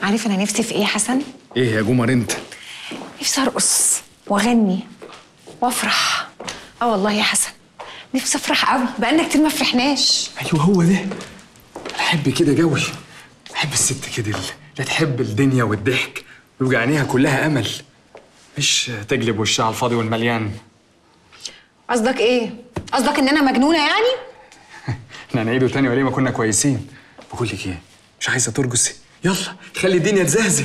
عارف انا نفسي في ايه يا حسن ايه يا جمر انت نفسي ارقص واغني وافرح اه والله يا حسن نفسي افرح قوي بقالنا كتير ما فرحناش ايوه هو ده انا احب كده جوي احب الست كده اللي لا تحب الدنيا والضحك ويبقى عينيها كلها امل مش تقلب وشها على الفاضي والمليان قصدك ايه قصدك ان انا مجنونه يعني احنا هنعيده تاني وليه ما كنا كويسين بقول لك ايه مش عايزه ترقصي يلا خلي الدنيا تزهزه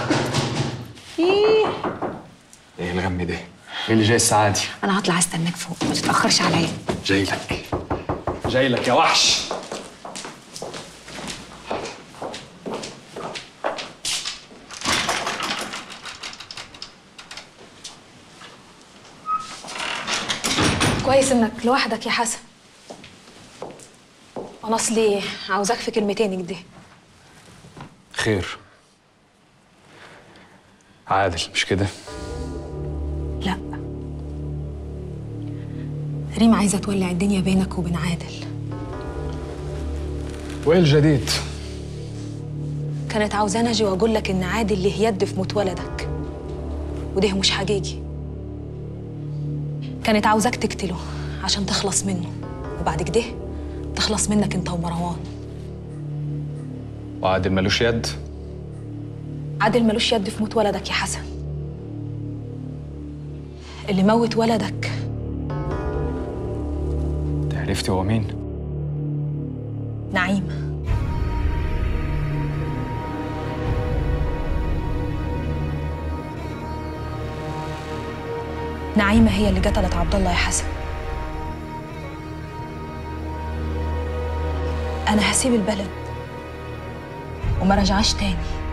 ايه ايه الغم ده ايه اللي جاي الساعه دي انا هطلع استناك فوق ما تتاخرش عليا جاي لك جاي لك يا وحش كويس انك لوحدك يا حسن انا اصلي عاوزاك في كلمتين كده خير عادل مش كده لا ريم عايزه تولع الدنيا بينك وبين عادل وايه الجديد كانت عاوزاني اجي واقول لك ان عادل له يد في موت ولدك وده مش حقيقي كانت عاوزاك تقتله عشان تخلص منه وبعد كده تخلص منك انت ومروان وعادل ملوش يد عادل ملوش يد في موت ولدك يا حسن اللي موت ولدك انت عرفتي هو مين نعيمه نعيمه هي اللي قتلت عبد الله يا حسن انا هسيب البلد وما رجعش تاني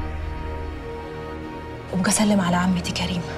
وابقى اسلم على عمتي كريمه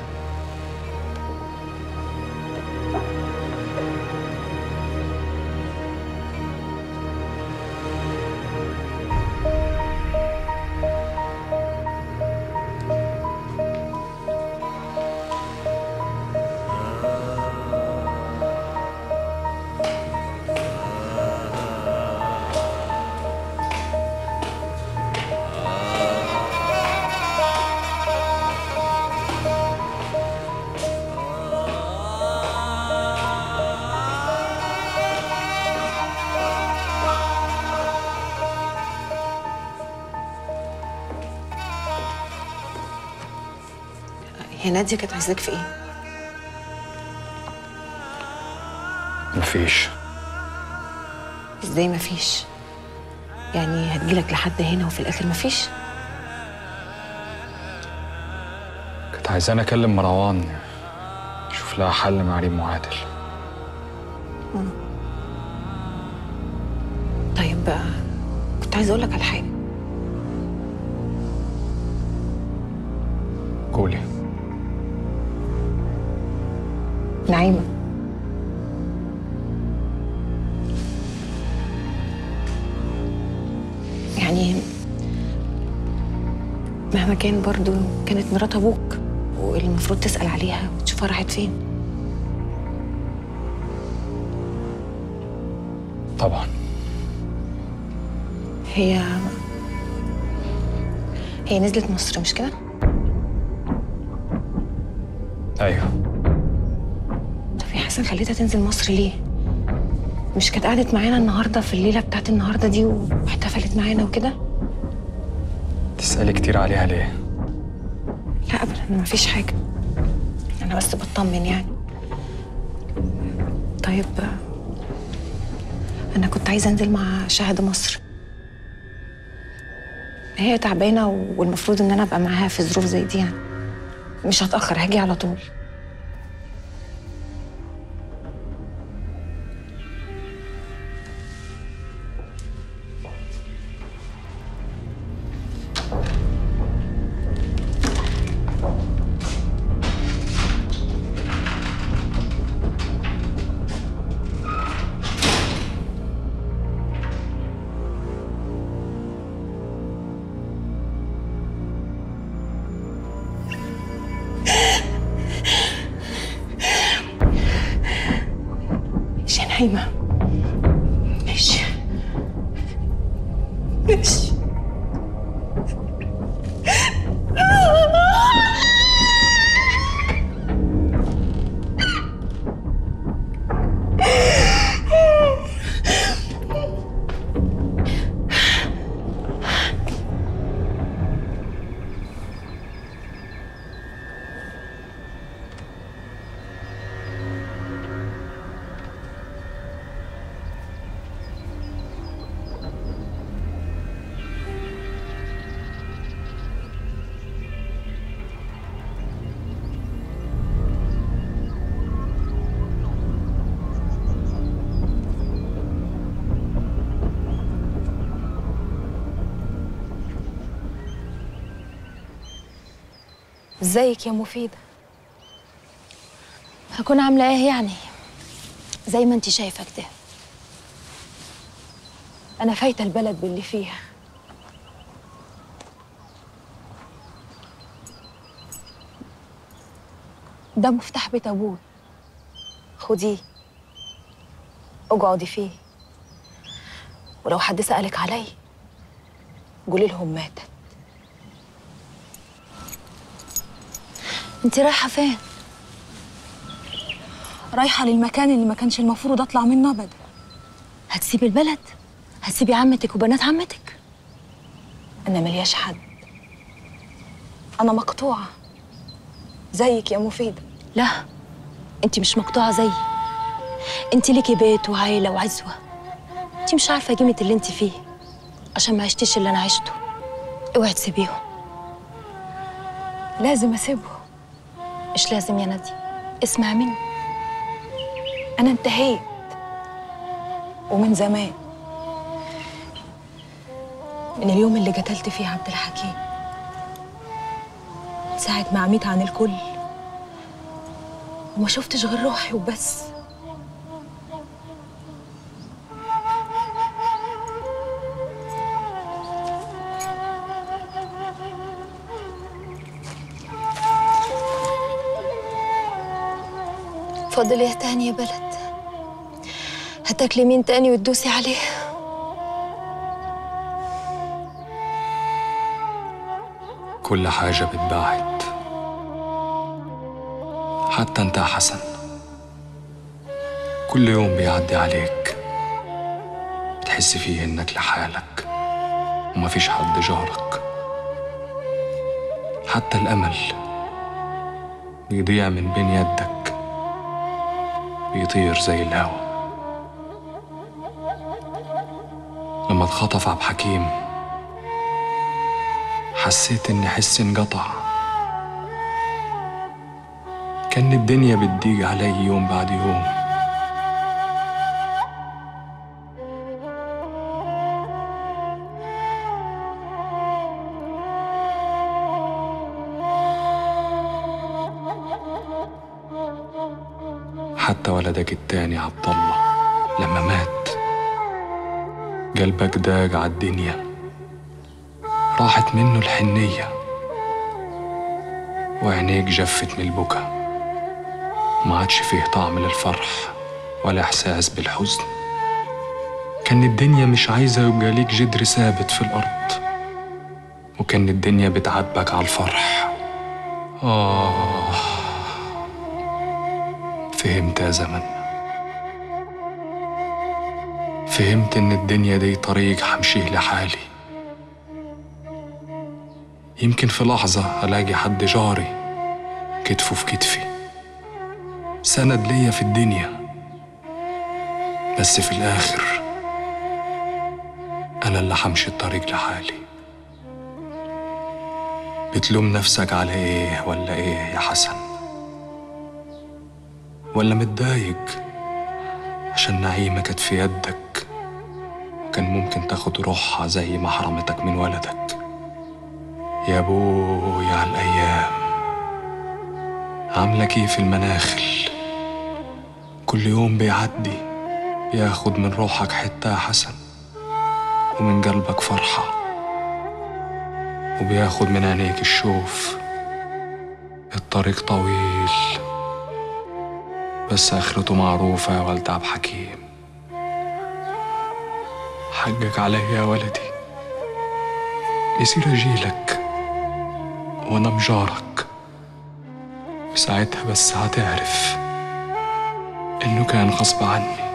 هي ناديه كانت عايزاك في ايه مفيش ازاي مفيش يعني هتجيلك لحد هنا وفي الاخر مفيش كانت عايزاني اكلم مروان شوف لها حل مع ريم وعادل طيب بقى كنت عايزه اقول لك على حاجه قولي نعيمه يعني مهما كان برضو كانت مرات ابوك والمفروض تسال عليها وتشوفها راحت فين طبعا هي هي نزلت مصر مش كده ايوه طب يا حسن خليتها تنزل مصر ليه مش كانت قعدت معانا النهارده في الليله بتاعت النهارده دي واحتفلت معانا وكده تسالي كتير عليها ليه لا ابدا ما فيش حاجه انا بس بطمن يعني طيب انا كنت عايزه انزل مع شاهد مصر هي تعبانه والمفروض ان انا ابقى معاها في ظروف زي دي يعني مش هتاخر هاجي على طول ماشي يا نايمة ماشي ماشي ازيك يا مفيدة هكون عاملة ايه يعني زي ما انت شايفة كده أنا فايتة البلد باللي فيها ده مفتاح بيت أبوي خديه اقعدي فيه ولو حد سألك علي قولي لهم ماتت انت رايحة فين رايحة للمكان اللي ما كانش المفروض أطلع منه أبدا هتسيبي البلد هتسيبي عمتك وبنات عمتك أنا ملياش حد أنا مقطوعة زيك يا مفيدة لا انت مش مقطوعة زيي انت ليكي بيت وعيلة وعزوة انت مش عارفة قيمة اللي انت فيه عشان ما عشتيش اللي انا عشته اوعي تسيبيهم لازم أسيبهم مش لازم يا نادي اسمع مني أنا انتهيت ومن زمان من اليوم اللي قتلت فيه عبد الحكيم ساعة ما عميت عن الكل وما شفتش غير روحي وبس فاضل ايه تاني يا بلد هتاكلي مين تاني وتدوسي عليه كل حاجة بتباعد حتى انت يا حسن كل يوم بيعدي عليك بتحس فيه انك لحالك ومفيش حد جارك حتى الامل بيضيع من بين يدك بيطير زي الهوا لما اتخطف عبد حكيم حسيت ان حسي انقطع كان الدنيا بتضيق علي يوم بعد يوم حتى ولدك التاني عبد الله لما مات قلبك داق عالدنيا راحت منه الحنية وعينيك جفت من البكا ما عادش فيه طعم للفرح ولا إحساس بالحزن كان الدنيا مش عايزة يبقى ليك جدر ثابت في الأرض وكان الدنيا بتعاتبك على الفرح آه فهمت يا زمن فهمت إن الدنيا دي طريق حمشيه لحالي يمكن في لحظة ألاقي حد جاري كتفه في كتفي سند ليا في الدنيا بس في الآخر أنا اللي حمشي الطريق لحالي بتلوم نفسك على إيه ولا إيه يا حسن ولا متضايق عشان نعيمة كانت في يدك وكان ممكن تاخد روحها زي ما حرمتك من ولدك يا بويا على الأيام عاملة كيف المناخل كل يوم بيعدي بياخد من روحك حتة يا حسن ومن قلبك فرحة وبياخد من عينيك الشوف الطريق طويل بس آخرته معروفة يا ولد عبد حكيم حقك عليا يا ولدي يصير أجيلك وأنا مجارك ساعتها بس هتعرف إنه كان غصب عني